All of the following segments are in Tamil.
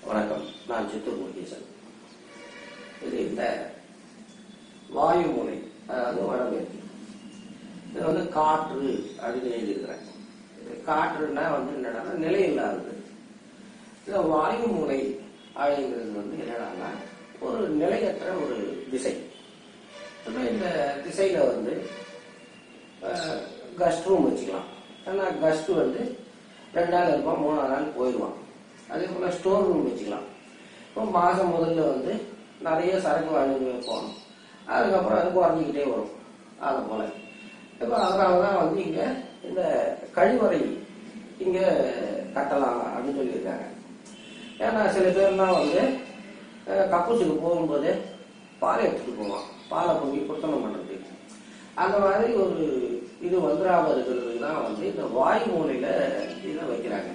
வணக்கம் நான் சித்தூர் முருகேசன் இது இந்த வாயு முனை அதாவது வடமேற்கு இது வந்து காற்று அப்படின்னு எழுதியிருக்கிறேன் இது காற்றுன்னா வந்து என்னன்னா நிலை இல்லாதது இந்த வாயு முனை அப்படிங்கிறது வந்து என்னடான்னா ஒரு நிலையற்ற ஒரு திசை இப்போ இந்த திசையில வந்து கஸ்ட் ரூம் வச்சுக்கலாம் ஏன்னா கஸ்ட் வந்து ரெண்டு நாள் இருப்பான் மூணாவது நாள் போயிடுவான் அதே போல் ஸ்டோர் ரூம் வச்சுக்கலாம் இப்போ மாதம் முதல்ல வந்து நிறைய சரக்கு வாங்கி வைப்போம் அதுக்கப்புறம் அது குறைஞ்சிக்கிட்டே வரும் அதை போல் இப்போ அதனால தான் வந்து இங்கே இந்த கழிவறை இங்கே கட்டலாம் அப்படின்னு சொல்லியிருக்காங்க ஏன்னா சில பேர்லாம் வந்து அஹ், கக்கூசுக்கு போகும்போது பால் எடுத்துட்டு போவான் பாலை பொங்கி குத்தனம் பண்ணுறது அந்த மாதிரி ஒரு இது வந்துடாம இருக்கிறதுக்கு தான் வந்து இந்த வாயு மூலையில இதை வைக்கிறாங்க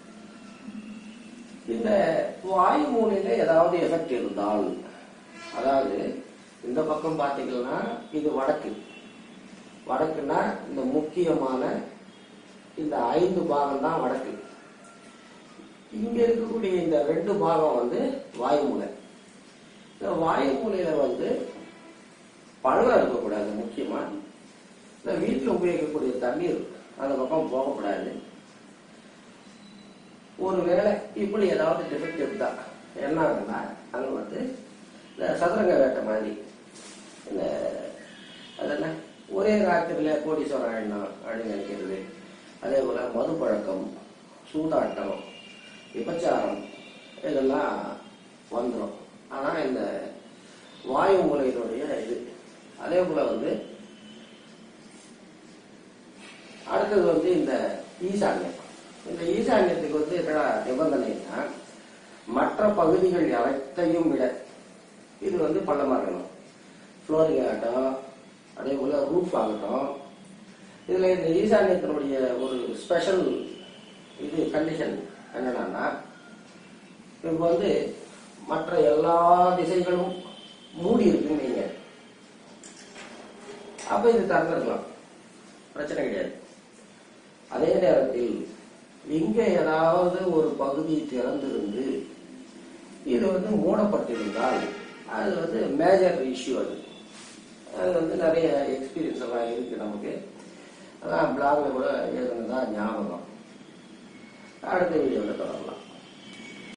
இந்த வாயு மூலையில ஏதாவது எஃபெக்ட் இருந்தால் அதாவது இந்த பக்கம் பார்த்தீங்கன்னா இது வடக்கு வடக்குன்னா இந்த முக்கியமான இந்த ஐந்து பாகம் தான் வடக்கு இங்க இருக்கக்கூடிய இந்த ரெண்டு பாகம் வந்து வாயு மூலை இந்த வாயு மூலையில வந்து பழம் இருக்கக்கூடாது முக்கியமா இந்த வீட்டில் உபயோகிக்கக்கூடிய தண்ணீர் அந்த பக்கம் போகக்கூடாது ஒருவேளை இப்படி ஏதாவது டிஃபெக்ட் இருந்தா என்ன ஆகுதுன்னா அங்க வந்து இந்த சதுரங்க வேட்டை மாதிரி இந்த அது என்ன ஒரே ராத்திரில கோடீஸ்வரன் ஆயிடணும் அப்படின்னு நினைக்கிறது அதே போல மது பழக்கம் சூதாட்டம் விபச்சாரம் இதெல்லாம் வந்துடும் ஆனா இந்த வாயு மூலையினுடைய இது அதே போல வந்து அடுத்தது வந்து இந்த ஈசான்யம் இந்த ஈசான்யத்துக்கு வந்து என்னடா நிபந்தனைன்னா மற்ற பகுதிகள் அனைத்தையும் விட இது வந்து பள்ளமா இருக்கணும் ஃப்ளோரிங் ஆகட்டும் அதே போல ரூஃப் ஆகட்டும் இதுல இந்த ஈசான்யத்தினுடைய ஒரு ஸ்பெஷல் இது கண்டிஷன் என்னன்னா இப்போ வந்து மற்ற எல்லா திசைகளும் மூடி இருக்குன்னு வைங்க. அப்ப இது திறந்துருக்கலாம் பிரச்சனை கிடையாது அதே நேரத்தில் இங்க ஏதாவது ஒரு பகுதி திறந்திருந்து இது வந்து மூடப்பட்டிருந்தால் அது வந்து மேஜர் இஷ்யூ அது அது வந்து நிறைய எக்ஸ்பீரியன்ஸ் எல்லாம் இருக்கு நமக்கு அதான் பிளாக்ல கூட எழுதுனதா ஞாபகம் அடுத்த வீடியோவில் தொடரலாம்